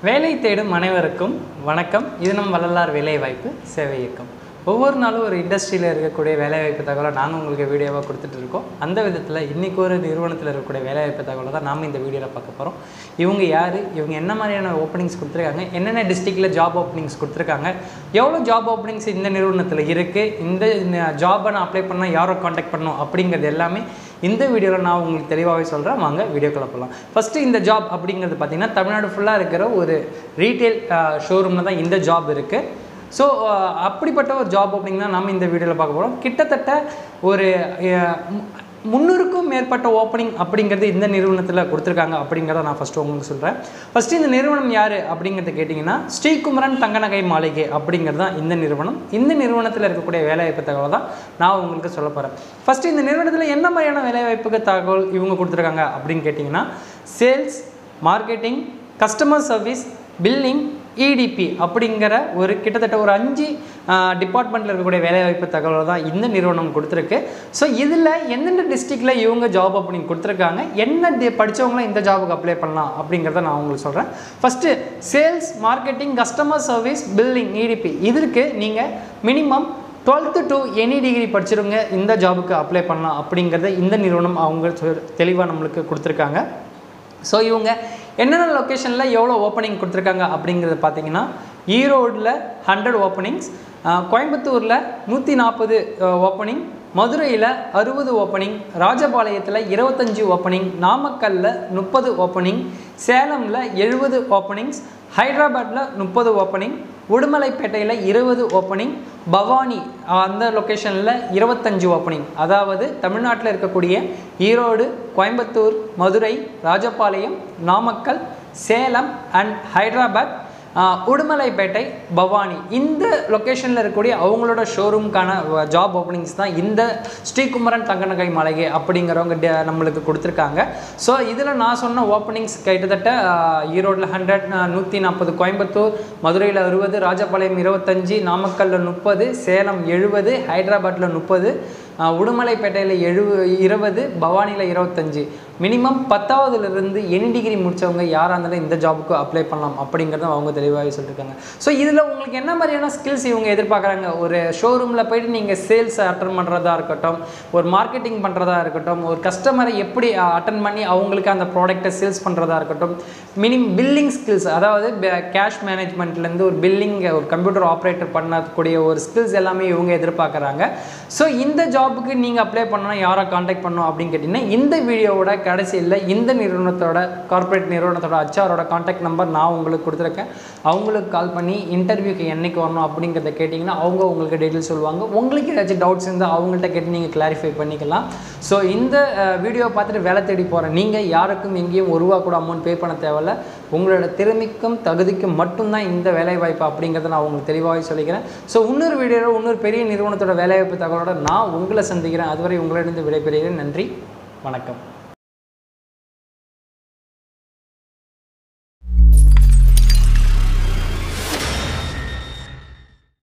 வேலை தேடும் அனைவருக்கும் வணக்கம் இது நம் வள்ளலார் வேலைவாய்ப்பு சேவை இயக்கம் ஒவ்வொரு நாளும் ஒரு இண்டஸ்ட்ரியில் இருக்கக்கூடிய வேலைவாய்ப்பு தகவலை நாங்கள் உங்களுக்கு வீடியோவாக கொடுத்துட்டு இருக்கோம் அந்த விதத்தில் இன்றைக்கி ஒரு நிறுவனத்தில் இருக்கக்கூடிய வேலைவாய்ப்பு தகவலை தான் நாம் இந்த வீடியோவில் பார்க்க போகிறோம் இவங்க யார் இவங்க என்ன மாதிரியான ஓப்பனிங்ஸ் கொடுத்துருக்காங்க என்னென்ன டிஸ்ட்ரிக்டில் ஜாப் ஓப்பனிங்ஸ் கொடுத்துருக்காங்க எவ்வளோ ஜாப் ஓப்பனிங்ஸ் இந்த நிறுவனத்தில் இருக்குது இந்த ஜாபை நான் அப்ளை பண்ணால் யாரை காண்டாக்ட் பண்ணணும் அப்படிங்கிறது எல்லாமே இந்த வீடியோவில் நான் உங்களுக்கு தெளிவாகவே சொல்கிறேன் வாங்க வீடியோக்குள்ள போகலாம் ஃபஸ்ட்டு இந்த ஜாப் அப்படிங்கிறது பார்த்தீங்கன்னா தமிழ்நாடு ஃபுல்லாக இருக்கிற ஒரு ரீட்டைல் ஷோரூமில் தான் இந்த ஜாப் இருக்குது ஸோ அப்படிப்பட்ட ஒரு ஜாப் ஓப்பனிங் தான் நம்ம இந்த வீடியோவில் பார்க்க போகிறோம் கிட்டத்தட்ட ஒரு அஹ், மு- முந்நூறுக்கும் மேற்பட்ட ஓப்பனிங் அப்படிங்கிறது இந்த நிறுவனத்தில் கொடுத்துருக்காங்க அப்படிங்கிறத நான் ஃபஸ்ட்டு உங்களுக்கு சொல்கிறேன் ஃபஸ்ட்டு இந்த நிறுவனம் யார் அப்படிங்கிறத கேட்டிங்கன்னா ஸ்ரீகுமரன் தங்கநகை மாளிகை அப்படிங்கிறது தான் இந்த நிறுவனம் இந்த நிறுவனத்தில் இருக்கக்கூடிய வேலைவாய்ப்பு தகவல் தான் நான் உங்களுக்கு சொல்ல போகிறேன் ஃபஸ்ட்டு இந்த நிறுவனத்தில் என்ன மாதிரியான வேலைவாய்ப்புக்கு தகவல் இவங்க கொடுத்துருக்காங்க அப்படின்னு கேட்டிங்கன்னா sales marketing customer service billing EDP அப்படிங்கிற ஒரு கிட்டத்தட்ட ஒரு அஞ்சு டிபார்ட்மெண்ட்டில் இருக்கக்கூடிய வேலைவாய்ப்பு தகவல் தான் இந்த நிறுவனம் கொடுத்துருக்கு ஸோ இதில் எந்தெந்த டிஸ்ட்ரிக்டில் இவங்க ஜாப் அப்படின்னு கொடுத்துருக்காங்க என்ன டி- படிச்சவங்களாம் இந்த ஜாபுக்கு அப்ளை பண்ணலாம் அப்படிங்கிறத நான் உங்களுக்கு சொல்கிறேன் first sales marketing customer service billing EDP இதற்கு நீங்கள் minimum twelfth to any degree படிச்சிருங்க இந்த ஜாபுக்கு அப்ளை பண்ணலாம் அப்படிங்கிறத இந்த நிறுவனம் அவங்க தெளிவாக நம்மளுக்கு கொடுத்துருக்காங்க ஸோ இவங்க என்னென்ன லொக்கேஷனில் எவ்வளோ ஓப்பனிங் கொடுத்துருக்காங்க அப்படிங்கிறத பார்த்தீங்கன்னா ஈரோடில் ஹண்ட்ரட் ஓப்பனிங்ஸ் கோயம்புத்தூரில் நூற்றி நாற்பது ஓப்பனிங் மதுரையில் அறுபது ஓப்பனிங் ராஜபாளையத்தில் இருபத்தஞ்சி ஓப்பனிங் நாமக்கல்லில் முப்பது ஓப்பனிங் சேலமில் எழுபது ஓப்பனிங்ஸ் ஹைதராபாத்தில் முப்பது ஓப்பனிங் உடுமலைப்பேட்டையில் இருபது ஓப்பனிங் பவானி அந்த லொக்கேஷனில் இருபத்தஞ்சு ஓப்பனிங் அதாவது தமிழ்நாட்டில் இருக்கக்கூடிய ஈரோடு கோயம்புத்தூர் மதுரை ராஜபாளையம் நாமக்கல் சேலம் அண்ட் ஹைதராபாத் ஆஹ், உடுமலைப்பேட்டை பவானி இந்த லொக்கேஷனில் இருக்கக்கூடிய அவங்களோட ஷோரூம்க்கான ஜாப் ஓப்பனிங்ஸ் தான் இந்த ஸ்ரீகுமரன் தங்கநகை மாளிகை அப்படிங்கிறவங்க ட- நம்மளுக்கு கொடுத்துருக்காங்க ஸோ இதில் நான் சொன்ன ஓப்பனிங்ஸ் கிட்டத்தட்ட ஆஹ், ஈரோட்டில் ஹண்ட்ரட் நூற்றி நாற்பது கோயம்புத்தூர் மதுரையில் அறுபது ராஜபாளையம் இருபத்தஞ்சி நாமக்கல்லில் முப்பது சேலம் எழுபது ஹைதராபாத்தில் முப்பது உடுமலைப்பேட்டையில் எழு இருபது பவானியில் இருபத்தஞ்சி மினிமம் பத்தாவதுலேருந்து எனி டிகிரி முடித்தவங்க யாராக இருந்தாலும் இந்த ஜாபுக்கு அப்ளை பண்ணலாம் அப்படிங்கிறத அவங்க தெளிவாகவே சொல்லியிருக்காங்க ஸோ இதில் உங்களுக்கு என்ன மாதிரியான ஸ்கில்ஸ் இவங்க எதிர்பார்க்குறாங்க ஒரு ஷோரூமில் போயிட்டு நீங்கள் சேல்ஸ் அட்டன் பண்ணுறதா இருக்கட்டும் ஒரு மார்க்கெட்டிங் பண்ணுறதா இருக்கட்டும் ஒரு கஸ்டமரை எப்படி அட்டன் பண்ணி அவங்களுக்கு அந்த ப்ராடக்ட்டை சேல்ஸ் பண்ணுறதா இருக்கட்டும் மினிமம் பில்லிங் ஸ்கில்ஸ் அதாவது கேஷ் மேனேஜ்மெண்ட்லேருந்து ஒரு பில்லிங் ஒரு கம்ப்யூட்டர் ஆப்ரேட்டர் பண்ணக்கூடிய ஒரு ஸ்கில்ஸ் எல்லாமே இவங்க எதிர்பார்க்குறாங்க ஸோ இந்த ஜாபுக்கு நீங்கள் அப்ளை பண்ணணும் யாரை காண்டாக்ட் பண்ணணும் அப்படின்னு கேட்டிங்கன்னா இந்த வீடியோவோட கடைசியில் இந்த நிறுவனத்தோட கார்ப்பரேட் நிறுவனத்தோட அச்சாரோட காண்டாக்ட் நம்பர் நான் உங்களுக்கு கொடுத்துருக்கேன் அவங்களுக்கு கால் பண்ணி இன்டர்வியூக்கு என்னைக்கு வரணும் அப்படிங்கிறத கேட்டிங்கன்னா அவங்க உங்களுக்கு டீட்டெயில் சொல்லுவாங்க உங்களுக்கு ஏதாச்சும் டவுட்ஸ் இருந்தால் அவங்கள்ட்ட கேட்டு நீங்கள் கிளாரிஃபை பண்ணிக்கலாம் ஸோ இந்த வீடியோ பார்த்துட்டு வேலை தேடி போகிற நீங்கள் யாருக்கும் எங்கேயும் ஒரு ரூபா கூட அமௌண்ட் பே பண்ண தேவையில்ல உங்களோட திறமைக்கும் தகுதிக்கும் மட்டும்தான் இந்த வேலைவாய்ப்பு அப்படிங்கிறத நான் உங்களுக்கு தெளிவாகவே சொல்லிக்கிறேன் ஸோ இன்னொரு வீடியோவில் இன்னொரு பெரிய நிறுவனத்தோட வேலைவாய்ப்பு தகவலோட நான் உங்களை சந்திக்கிறேன் அதுவரை உங்களிடம் விடைபெறுகிறேன் நன்றி வணக்கம்